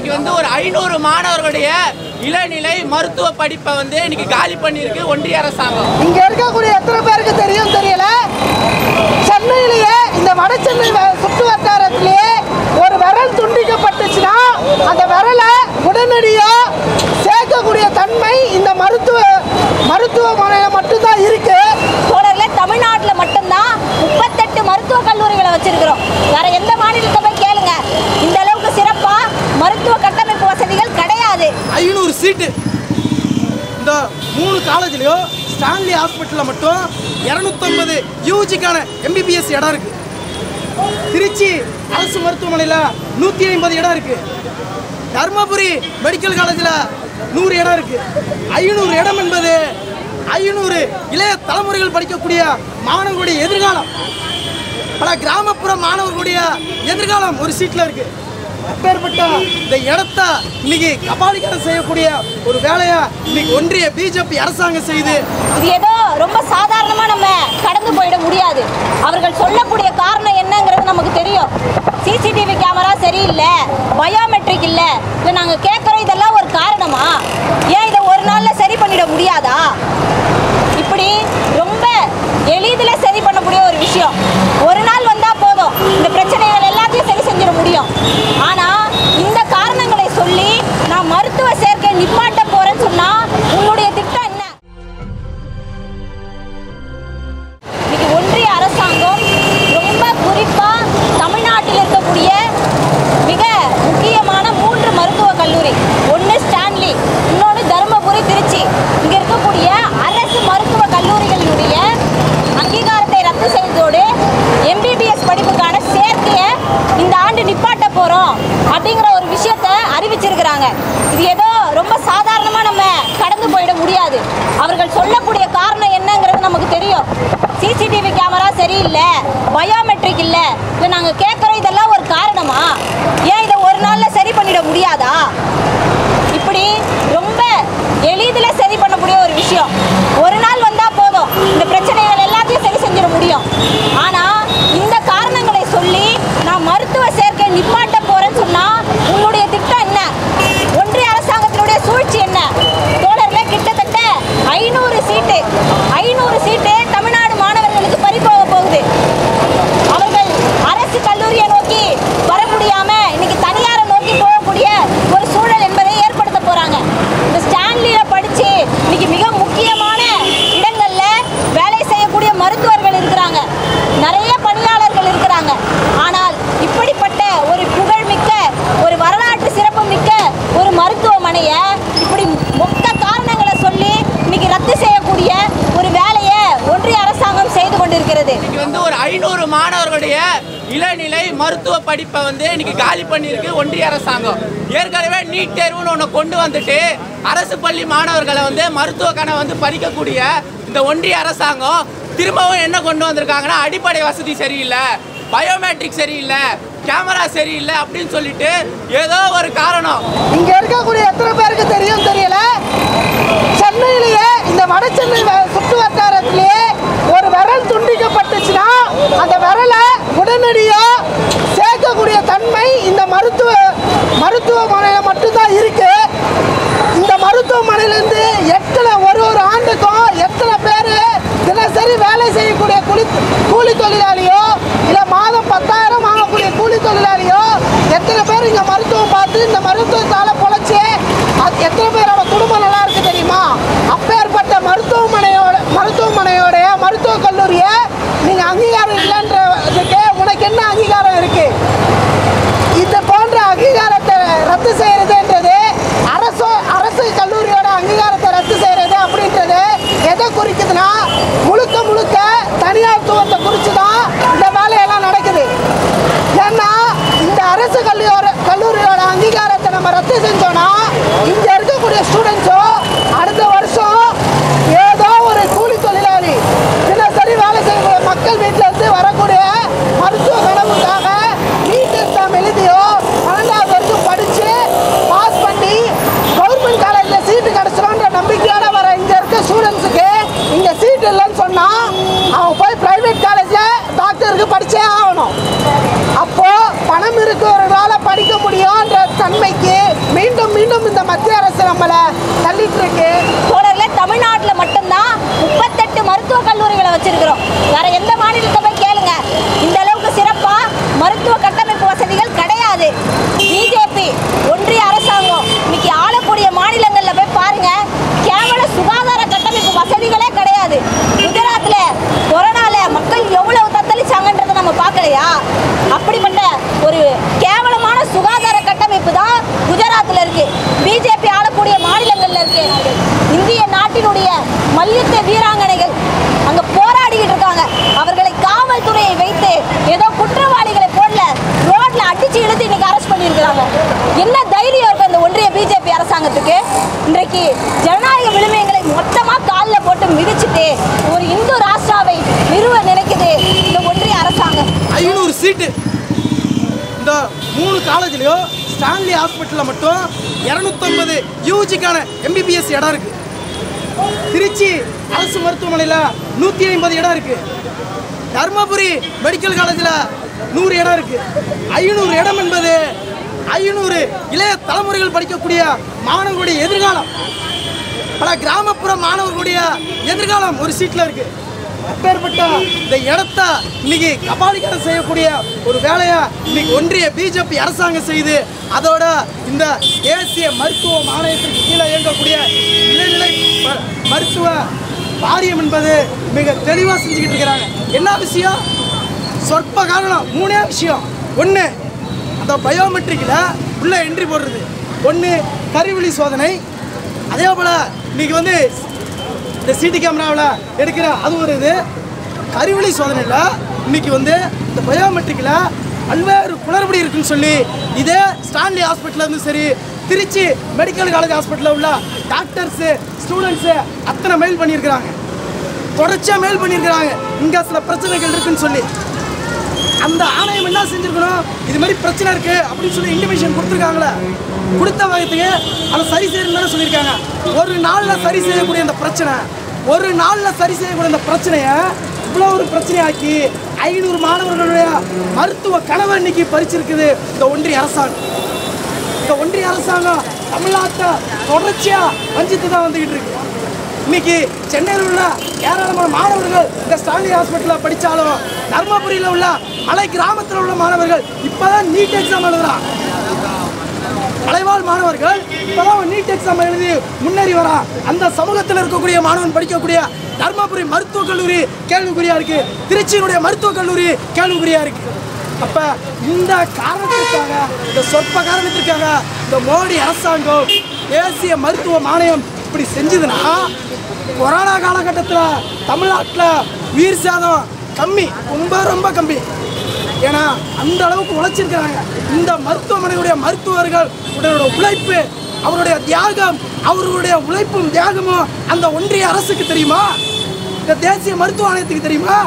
இன்னைக்கு வந்து ஒரு ஐநூறு மாணவர்களுடைய இளநிலை மருத்துவ படிப்பை வந்து இன்னைக்கு காலி பண்ணியிருக்கு ஒன்றிய அரசாங்கம் இங்க இருக்கக்கூடிய எத்தனை பேருக்கு தெரியும் தெரியல சென்னையிலேயே இந்த வட சென்னை வ- சுற்று வட்டாரத்திலேயே ஒரு விரல் துண்டிக்கப்பட்டுச்சுன்னா அந்த விரலை உடனடியா சேர்க்கக்கூடிய தன்மை இந்த மருத்துவ மருத்துவமனையில மட்டும்தான் இருக்கு தோழர்களே தமிழ்நாட்டில் மட்டும்தான் முப்பத்தெட்டு மருத்துவக் கல்லூரிகளை வச்சிருக்கிறோம் வேற எந்த மாநிலத்தை போய் கேளுங்க இந்த அளவுக்கு சிறப்பா மருத்துவ கட்டமைப்பு வசதிகள் கிடையாது ஐநூறு சீட்டு இந்த மூணு காலேஜ்லேயும் ஸ்டான்லி ஹாஸ்பிட்டலில் மட்டும் இரநூத்தம்பது யூஜிக்கான எம்பிபிஎஸ் இடம் இருக்கு திருச்சி அரசு மருத்துவமனையில் நூற்றி ஐம்பது இடம் இருக்கு தர்மபுரி மெடிக்கல் காலேஜில் நூறு இடம் இருக்கு ஐநூறு இடம் என்பது ஐநூறு இளைய தலைமுறைகள் படிக்கக்கூடிய மாணவர்களுடைய எதிர்காலம் பல கிராமப்புற மாணவர்களுடைய எதிர்காலம் ஒரு சீட்டில் இருக்கு அப்பேற்பட்ட இந்த இடத்த இன்னைக்கு கபாலிகரம் செய்யக்கூடிய ஒரு வேலையை இன்னைக்கு ஒன்றிய பிஜேபி அரசாங்கம் செய்து இது ஏதோ ரொம்ப சாதாரணமா நம்ம கடந்து போயிட முடியாது அவர்கள் சொல்லக்கூடிய காரணம் என்னங்கிறது நமக்கு தெரியும் சிசிடிவி கேமரா சரியில்லை பயோமெட்ரிக் இல்ல இல்ல நாங்க கேட்கறோம் இதெல்லாம் ஒரு காரணமா ஏன் இதை ஒரு நாள்ல சரி பண்ணிட முடியாதா இப்படி ரொம்ப எளிதில் சரி பண்ணக்கூடிய ஒரு விஷயம் ஒரு நாள் வந்தா போதும் இந்த பிரச்சனைகள் எல்லாத்தையும் சரி செஞ்சிட முடியும் ஆனா இந்த காரணங்களை சொல்லி நான் மருத்துவ சேர்க்கை நிப்பாட்ட போறேன்னு சொன்னா உன்னுடைய திட்டம் என்ன இன்னைக்கு ஒன்றிய அரசாங்கம் ரொம்ப குறிப்பா தமிழ்நாட்டில் இருக்கக்கூடிய மிக முக்கியமான மூன்று மருத்துவக் கல்லூரி ஒன்று ஸ்டான்லி இன்னொன்று தருமபுரி திருச்சி இங்க இருக்கக்கூடிய அரசு மருத்துவ கல்லூரிகளுடைய அங்கீகாரத்தை ரத்து செய்ததோடு எம்பிபிஎஸ் படிப்புக்கான சேர்க்கையை இந்த ஆண்டு நிப்பாட்ட போறோம் அப்படிங்கிற ஒரு விஷயத்தை அறிவிச்சிருக்கிறாங்க இது ஏதோ ரொம்ப சாதாரணமா நம்ம கடந்து போயிட முடியாது அவர்கள் சொல்லக்கூடிய காரணம் என்னங்கிறது நமக்கு தெரியும் சிசிடிவி கேமரா சரியில்லை பயோமெட்ரிக் இல்லை இல்லை நாங்கள் கேட்குறோம் இதெல்லாம் ஒரு காரணமா ஏன் இதை ஒரு நாளில் சரி பண்ணிட முடியாதா இப்படி ரொம்ப எளிதில் சரி பண்ணக்கூடிய ஒரு விஷயம் ஒரு நாள் வந்தால் போதும் இந்த பிரச்சனைகள் எல்லாத்தையும் சரி செஞ்சிட முடியும் ஆனால் இந்த காரணங்களை சொல்லி நான் மருத்துவ சேர்க்கை நிப்பாட்ட போறேன்னு சொன்னா உன்னுடைய திட்டம் என்ன ஒன்றிய அரசாங்கத்தினுடைய சூழ்ச்சி என்ன தோழர்களே கிட்டத்தட்ட ஐநூறு சீட்டு ஐநூறு சீட்டு தமிழ்நாடு மாணவர்களுக்கு பறிபோக போகுது அவர்கள் அரசு கல்லூரியை நோக்கி வர முடியாம இன்னைக்கு தனியாரை நோக்கி போகக்கூடிய ஒரு சூழல் என்பதை ஏற்படுத்த போறாங்க இந்த ஸ்டான்லியில படிச்சு இன்னைக்கு மிக முக்கியமான இடங்கள்ல வேலை செய்யக்கூடிய மருத்துவர்கள் இருக்கிறாங்க நிறைய பணியாளர்கள் இருக்கிறாங்க ஆனால் இப்படிப்பட்ட ஒரு புகழ்மிக்க ஒரு வரலாற்று சிறப்பு மிக்க ஒரு மருத்துவமனையை இப்படி மொத்த காரணங்களை சொல்லி இன்னைக்கு ரத்து செய்யக்கூடிய ஒரு வேலையை ஒன்றிய அரசாங்கம் செய்து கொண்டிருக்கிறது இன்னைக்கு வந்து ஒரு ஐநூறு மாணவர்களுடைய இளநிலை மருத்துவ படிப்பை வந்து இன்னைக்கு காலி பண்ணியிருக்கு ஒன்றிய அரசாங்கம் ஏற்கனவே நீட் தேர்வுன்னு ஒன்று கொண்டு வந்துட்டு அரசு பள்ளி மாணவர்களை வந்து மருத்துவ கனவை வந்து பறிக்கக்கூடிய இந்த ஒன்றிய அரசாங்கம் திரும்பவும் என்ன கொண்டு வந்திருக்காங்கன்னா அடிப்படை வசதி சரியில்லை பயோமெட்ரிக் சரியில்லை கேமரா சரியில்லை அப்படின்னு சொல்லிட்டு ஏதோ ஒரு காரணம் இங்க இருக்கக்கூடிய எத்தனை பேருக்கு தெரியும் தெரியல சென்னையிலேயே இந்த வட சென்னை வ- சுற்று வட்டாரத்திலேயே ஒரு விரல் துண்டிக்கப்பட்டுச்சுன்னா அந்த விரலை உடனடியா சேர்க்கக்கூடிய தன்மை இந்த மருத்துவ மருத்துவமனையில மட்டும்தான் இருக்கு இந்த மருத்துவமனையிலேருந்து எத்தனை ஒரு ஒரு ஆண்டுக்கும் எத்தனை பேர் தினசரி வேலை செய்யக்கூடிய கூலி கூலி தொழிலாளியோ இல்லை மாதம் பத்தாயிரம் வாங்கக்கூடிய கூலி தொழிலாளியோ எத்தனை பேர் இங்கே மருத்துவம் பார்த்து இந்த மருத்துவத்தால் பொழைச்சி அது எத்தனை பேரோட குடும்பம் நல்லா இருக்கு தெரியுமா அப்பேற்பட்ட மருத்துவமனையோட மருத்துவமனையோடைய மருத்துவக் கல்லூரியை நீங்கள் அங்கீகாரம் இல்லைன்றதுக்கு உனக்கு என்ன அங்கீகாரம் இருக்குது இது போன்ற அங்கீகாரத்தை ரத்து செய்யறதுன்றது அரசு அரசு கல்லூரியோட அங்கீகாரத்தை ரத்து செய்யறது அப்படின்றது எதை குறிக்குதுன்னா முழுக்க முழுக்க தனியார்த்துவத்தை குறித்து தான் இந்த வேலையெல்லாம் நடக்குது ஏன்னா இந்த அரசு கல்லூரியோட கல்லூரியோட அங்கீகாரத்தை நம்ம ரத்து செஞ்சோம்னா இங்க இருக்கக்கூடிய ஸ்டூடெண்ட்ஸோ அடுத்த வருஷம் ஏதோ ஒரு கூலி தொழிலாளி தினசரி வேலை செய்யக்கூடிய மக்கள் வீட்டில இருந்து வரக்கூடிய மருத்துவ கனவுக்காக நீட் எக்ஸாம் எழுதியோ பன்னெண்டாவது வரைக்கும் படிச்சு பாஸ் பண்ணி கவர்மெண்ட் காலேஜில் சீட்டு கிடச்சிரும்ன்ற நம்பிக்கையோட வர இங்க இருக்க ஸ்டூடெண்ட்ஸுக்கு இங்க சீட் இல்லைன்னு சொன்னா அவன் போய் பிரைவேட் காலேஜில் டாக்டருக்கு படிச்சே ஆகணும் அப்போ பணம் இருக்கிறவர்களால படிக்க முடியும்ன்ற தன்மைக்கு மீண்டும் மீண்டும் இந்த மத்திய அரசு நம்மளை தள்ளிட்டு இருக்கு தோழர்களே தமிழ்நாட்டில் மட்டும்தான் முப்பத்தெட்டு மருத்துவக் கல்லூரிகளை வச்சிருக்கிறோம் வேற எந்த மாநிலத்தை போய் கேளுங்க இந்த அளவுக்கு சிறப்பா மருத்துவ கட்டமைப்பு வசதிகள் கிடையாது பிஜேபி ஒன்றிய அரசாங்கம் இன்னைக்கு ஆளக்கூடிய மாநிலங்கள்ல போய் பாருங்க கேவல சுகாதார கட்டமைப்பு வசதிகளே கிடையாது குஜராத்ல கொரோனால மக்கள் எவ்வளவு தத்தளிச்சாங்கன்றதை நம்ம பார்க்கலையா அப்படிப்பட்ட ஒரு கேவலமான சுகாதார கட்டமைப்பு தான் குஜராத்ல இருக்கு பிஜேபி ஆளக்கூடிய மாநிலங்கள்ல இருக்கு இந்திய நாட்டினுடைய மல்யுத்த வீராங்கனைகள் அங்க போராடிக்கிட்டு இருக்காங்க அவர்களை காவல்துறையை வைத்து ஏதோ குற்றவாளிகளை போடல ரோட்ல அடிச்சு இழுத்து இன்னைக்கு அரெஸ்ட் பண்ணியிருக்கிறாங்க என்ன தைரியம் இருக்கு அந்த ஒன்றிய பிஜேபி அரசாங்கத்துக்கு இன்றைக்கு ஜனநாயக விழுமியங்களை மொத்தமா காலில் போட்டு மிதிச்சுட்டு ஒரு இந்து ராஷ்டிராவை நிறுவ நினைக்குது இந்த ஒன்றிய அரசாங்கம் ஐநூறு சீட்டு இந்த மூணு காலேஜ்லயும் ஸ்டான்லி ஹாஸ்பிட்டலில் மட்டும் இரநூத்தம்பது யூஜிக்கான எம்பிபிஎஸ் இடம் இருக்கு திருச்சி அரசு மருத்துவமனையில் நூற்றி ஐம்பது இடம் இருக்கு தர்மபுரி மெடிக்கல் காலேஜில் நூறு இடம் இருக்கு ஐநூறு இடம் என்பது ஐநூறு இளைய தலைமுறைகள் படிக்கக்கூடிய மாணவர்களுடைய எதிர்காலம் பல கிராமப்புற மாணவர்களுடைய எதிர்காலம் ஒரு சீட்ல இருக்கு அப்பேற்பட்ட இந்த இடத்த இன்னைக்கு கபாலிகரம் செய்யக்கூடிய ஒரு வேலையை இன்னைக்கு ஒன்றிய பிஜேபி அரசாங்கம் செய்து அதோட இந்த தேசிய மருத்துவ ஆணையத்திற்கு கீழே இயங்கக்கூடிய இளநிலை ம- மருத்துவ வாரியம் என்பது மிக தெளிவாக செஞ்சுக்கிட்டு இருக்கிறாங்க என்ன விஷயம் சொற்ப காரணம் மூணே விஷயம் ஒன்று அந்த பயோமெட்ரிக்கில் உள்ள என்ட்ரி போடுறது ஒன்று கருவிழி சோதனை அதே போல் இன்னைக்கு வந்து இந்த சிடி கேமராவில் எடுக்கிற அது ஒரு இது கருவிழி சோதனையில் இன்னைக்கு வந்து இந்த பயோமெட்ரிக்கில் பல்வேறு குளறுபடி இருக்குன்னு சொல்லி இதே ஸ்டான்லி ஹாஸ்பிட்டலில் இருந்து சரி திருச்சி மெடிக்கல் காலேஜ் ஹாஸ்பிட்டலில் உள்ள டாக்டர்ஸு ஸ்டூடெண்ட்ஸு அத்தனை மெயில் பண்ணியிருக்கிறாங்க தொடர்ச்சியாக மெயில் பண்ணியிருக்கிறாங்க இங்கே சில பிரச்சனைகள் இருக்குன்னு சொல்லி அந்த ஆணையம் என்ன செஞ்சிருக்கணும் இது மாதிரி பிரச்சனை இருக்கு அப்படின்னு சொல்லி இன்டிமேஷன் கொடுத்துருக்காங்களே கொடுத்த வகைத்துக்கு அதை சரி செய்யணும்னு சொல்லியிருக்காங்க ஒரு நாளில் சரி செய்யக்கூடிய இந்த பிரச்சனை ஒரு நாளில் சரி செய்யக்கூடிய இந்த பிரச்சனையை இவ்வளோ ஒரு பிரச்சனையாக்கி ஐநூறு மாணவர்களுடைய மருத்துவ கனவை இன்னைக்கு பறிச்சிருக்குது இந்த ஒன்றிய அரசாங்கம் இந்த ஒன்றிய அரசாங்கம் தமிழ்நாட்டை தொடர்ச்சியா வஞ்சித்து தான் வந்துகிட்டு இருக்கு இன்னைக்கு சென்னையில் உள்ள ஏராளமான மாணவர்கள் இந்த ஸ்டான்லி ஹாஸ்பிட்டலில் படித்தாலும் தர்மபுரியில் உள்ள மலை கிராமத்தில் உள்ள மாணவர்கள் இப்போதான் நீட் எக்ஸாம் எழுதுறான் மலைவாழ் மாணவர்கள் இப்போதான் நீட் எக்ஸாம் எழுதி முன்னேறி வரான் அந்த சமூகத்தில் இருக்கக்கூடிய மாணவன் படிக்கக்கூடிய தர்மபுரி மருத்துவக் கல்லூரி கேள்விக்குறியா இருக்கு திருச்சியினுடைய மருத்துவக் கல்லூரி கேள்விக்குறியா இருக்கு அப்ப இந்த காரணத்திற்காக இந்த சொற்ப காரணத்திற்காக இந்த மோடி அரசாங்கம் தேசிய மருத்துவ மானியம் இப்படி செஞ்சதுன்னா கொரோனா காலகட்டத்தில் தமிழ்நாட்டில் உயிர் சேதம் கம்மி ரொம்ப ரொம்ப கம்மி ஏன்னா அந்த அளவுக்கு உழைச்சிருக்கிறாங்க இந்த மருத்துவமனையுடைய மருத்துவர்கள் உடைய உழைப்பு அவருடைய தியாகம் அவர்களுடைய உழைப்பும் தியாகமும் அந்த ஒன்றிய அரசுக்கு தெரியுமா இந்த தேசிய மருத்துவ ஆணையத்துக்கு தெரியுமா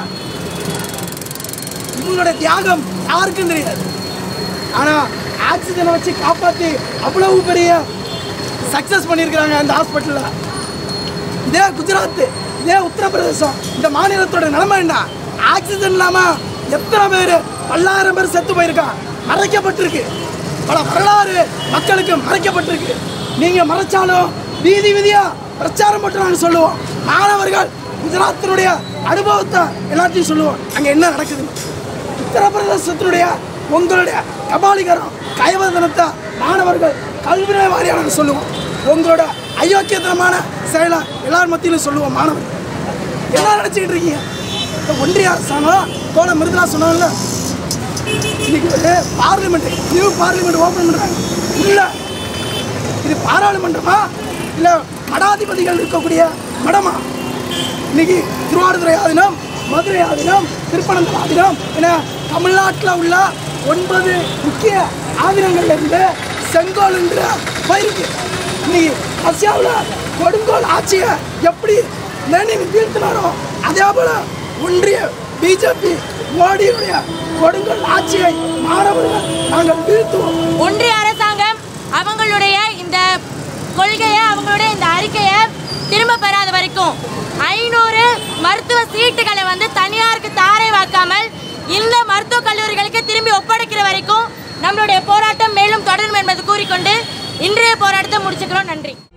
இவங்களுடைய தியாகம் யாருக்கும் தெரியாது ஆனா ஆக்சிஜனை வச்சு காப்பாத்தி அவ்வளவு பெரிய சக்சஸ் பண்ணியிருக்கிறாங்க அந்த ஹாஸ்பிட்டல்ல இதே குஜராத் இதே உத்தரப்பிரதேசம் இந்த மாநிலத்தோட நிலைமை என்ன ஆக்சிஜன் இல்லாம எத்தனை பேர் பல்லாயிரம் பேர் செத்து போயிருக்கான் மறைக்கப்பட்டிருக்கு பல வரலாறு மக்களுக்கு மறைக்கப்பட்டிருக்கு நீங்க மறைச்சாலும் வீதி வீதியா பிரச்சாரம் மட்டும் நாங்கள் சொல்லுவோம் மாணவர்கள் குஜராத்தினுடைய அனுபவத்தை எல்லாத்தையும் சொல்லுவோம் அங்க என்ன நடக்குது உத்தரப்பிரதேசத்தினுடைய உங்களுடைய கபாலிகரம் கைவதனத்தை மாணவர்கள் கல்வி வாரியாக சொல்லுவோம் உங்களோட அயோக்கியத்தனமான செயலை எல்லார் மத்தியிலும் சொல்லுவோம் மாணவர்கள் என்ன நினச்சிக்கிட்டு இருக்கீங்க இந்த ஒன்றிய அரசாங்கம் தோழ மிருதுலா சொன்னாங்கல்ல இன்னைக்கு வந்து பார்லிமெண்ட் நியூ பார்லிமெண்ட் ஓப்பன் பண்ணுறாங்க இல்லை இது பாராளுமன்றமா இல்லை மடாதிபதிகள் இருக்கக்கூடிய மடமா இன்னைக்கு திருவாரூரை ஆதீனம் மதுரை ஆதீனம் திருப்பனந்தபுரம் ஆதீனம் என தமிழ்நாட்டில் உள்ள ஒன்பது முக்கிய ஆதீனங்கள்ல இருந்து செங்கோல் என்று போயிருக்கு இன்னைக்கு ரஷ்யாவில் கொடுங்கோல் ஆட்சியை எப்படி லெனின் வீழ்த்தினாரோ அதே போல ஒன்றிய பிஜேபி மோடியுடைய கொடுங்கோல் ஆட்சியை மாணவர்கள் நாங்கள் வீழ்த்துவோம் ஒன்றிய அரசாங்கம் அவங்களுடைய இந்த கொள்கையை அவங்களுடைய இந்த அறிக்கையை திரும்ப பெறாத வரைக்கும் ஐநூறு மருத்துவ சீட்டுகளை வந்து தனியாருக்கு தாரை வாக்காமல் இந்த மருத்துவக் கல்லூரிகளுக்கு திரும்பி ஒப்படைக்கிற வரைக்கும் நம்மளுடைய போராட்டம் மேலும் தொடரும் என்பது கூறிக்கொண்டு இன்றைய போராட்டத்தை முடிச்சுக்கிறோம் நன்றி